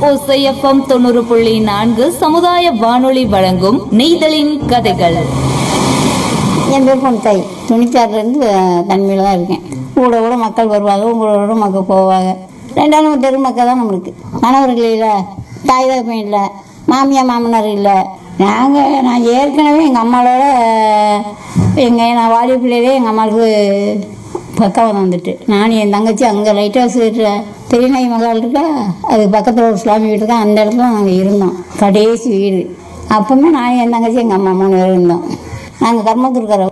ஓசை எஃப்எம் தொண்ணூறு புள்ளி நான்கு சமுதாய வானொலி வழங்கும் நெய்தலின் கதைகள் என் பேர் பொன்தாய் துணிச்சாறுலேருந்து தன்மையில் தான் இருக்கேன் கூட கூட மக்கள் வருவாங்க உங்களோட கூட மக்கள் போவாங்க ரெண்டாவது தெரு மக்கள் தான் நம்மளுக்கு கணவர்கள் இல்லை தாய் தகப்பன் இல்லை மாமியார் மாமனார் இல்லை நாங்கள் நான் ஏற்கனவே எங்கள் அம்மாவோட எங்கள் நான் வாலி பிள்ளையிலே எங்கள் அம்மாவுக்கு பக்கம் வந்துட்டு நான் என் தங்கச்சி அங்கே லைட் ஹவுஸ் பெரியநாய் மகால் இருக்கா அது பக்கத்தில் ஒரு சுவாமி வீடு இருக்கா அந்த இடத்துல நாங்கள் இருந்தோம் கடைசி வீடு அப்பவுமே நான் என் தங்கச்சி எங்கள் அம்மா மூணு பேரும் இருந்தோம் நாங்கள் கர்மத்துருக்கிற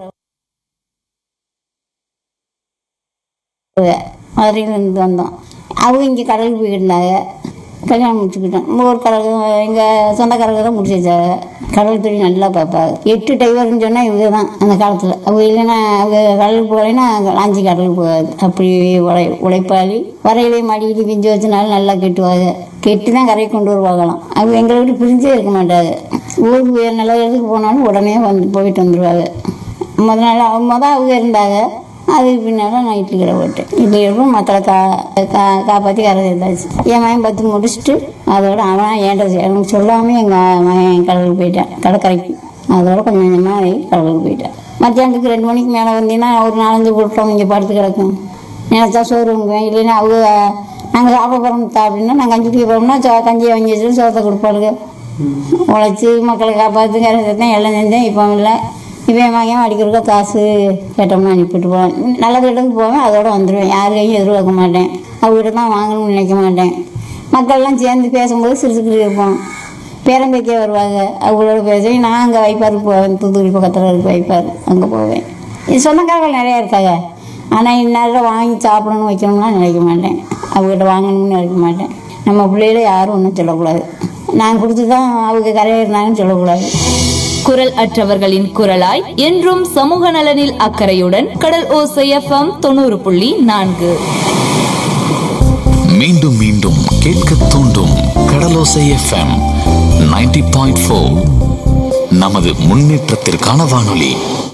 மதுரையிலேருந்து வந்தோம் அவங்க இங்கே கடலுக்கு போயிருந்தாங்க கல்யாணம் முடிச்சுக்கிட்டோம் ஒரு கடலுக்கு எங்கள் சொந்தக்காரங்க தான் முடிச்சு வச்சாங்க கடல் தொழில் நல்லா பார்ப்பாங்க எட்டு டைவர்னு சொன்னால் இவங்க தான் அந்த காலத்தில் அவங்க இல்லைன்னா அவங்க கடலுக்கு போகலைன்னா லாஞ்சி கடலுக்கு போகாது அப்படி உழை உழைப்பாளி வரையிலே மாடிக்கிட்டு பிஞ்சு வச்சனாலும் நல்லா கெட்டுவாங்க கெட்டி தான் கரைக்கு கொண்டு வருவாங்களாம் அவங்க எங்களை விட்டு பிரிஞ்சே இருக்க மாட்டாங்க ஊருக்கு வேறு நல்ல இடத்துக்கு போனாலும் உடனே வந்து போயிட்டு வந்துடுவாங்க முத நாள் அவங்க முத அவங்க இருந்தாங்க அதுக்கு பின்னால் நான் இட்லி கடை போட்டேன் இட்லி கடை மக்களை கா கா காப்பாற்றி கரை இருந்தாச்சு என் மகன் பத்து முடிச்சுட்டு அதோட அவன் ஏன்ட எனக்கு சொல்லாமல் எங்கள் மகன் கடலுக்கு போயிட்டேன் கடற்கரைக்கு அதோட கொஞ்சம் கொஞ்சமாக கடலுக்கு போயிட்டேன் மத்தியானத்துக்கு ரெண்டு மணிக்கு மேலே வந்தீங்கன்னா ஒரு நாலஞ்சு கூட்டம் இங்கே படுத்து கிடக்கும் நினச்சா சோறு வாங்குவேன் இல்லைன்னா அவங்க நாங்கள் சாப்பிட போகிறோம் அப்படின்னா நாங்கள் கஞ்சி குடிக்க போகிறோம்னா சோ கஞ்சியை வாங்கி வச்சுட்டு சோத்தை கொடுப்பாளுங்க உழைச்சி மக்களை காப்பாற்றுங்க தான் எல்லாம் செஞ்சேன் இப்போ இல்லை இப்போ என் மகன் அடிக்கிறக்க காசு கேட்டோம்னா அனுப்பிட்டு போவேன் நல்ல இடத்துக்கு போவேன் அதோட வந்துடுவேன் யார் கையும் எதிர்பார்க்க மாட்டேன் அவங்ககிட்ட தான் வாங்கணும்னு நினைக்க மாட்டேன் மக்கள்லாம் சேர்ந்து பேசும்போது சிரிச்சுக்கிட்டு இருப்போம் பேரம்பேத்தியே வருவாங்க அவங்களோட பேசி நான் அங்கே வைப்பாருக்கு போவேன் தூத்துக்குடி பக்கத்தில் இருக்க வைப்பார் அங்கே போவேன் இது சொந்தக்காரர்கள் நிறையா இருக்காங்க ஆனால் இந்நேரம் வாங்கி சாப்பிடணும் வைக்கணும்லாம் நினைக்க மாட்டேன் அவங்ககிட்ட வாங்கணும்னு நினைக்க மாட்டேன் நம்ம பிள்ளைகள யாரும் ஒன்றும் சொல்லக்கூடாது நான் கொடுத்து தான் அவங்க கரையாக இருந்தாங்கன்னு சொல்லக்கூடாது குரல் அற்றவர்களின் குரலாய் என்றும் சமூக நலனில் அக்கறையுடன் கடல் ஓசை எஃப்எம் தொண்ணூறு புள்ளி நான்கு மீண்டும் மீண்டும் கேட்க தூண்டும் கடலோசை எஃப்எம் 90.4 பாயிண்ட் நமது முன்னேற்றத்திற்கான வானொலி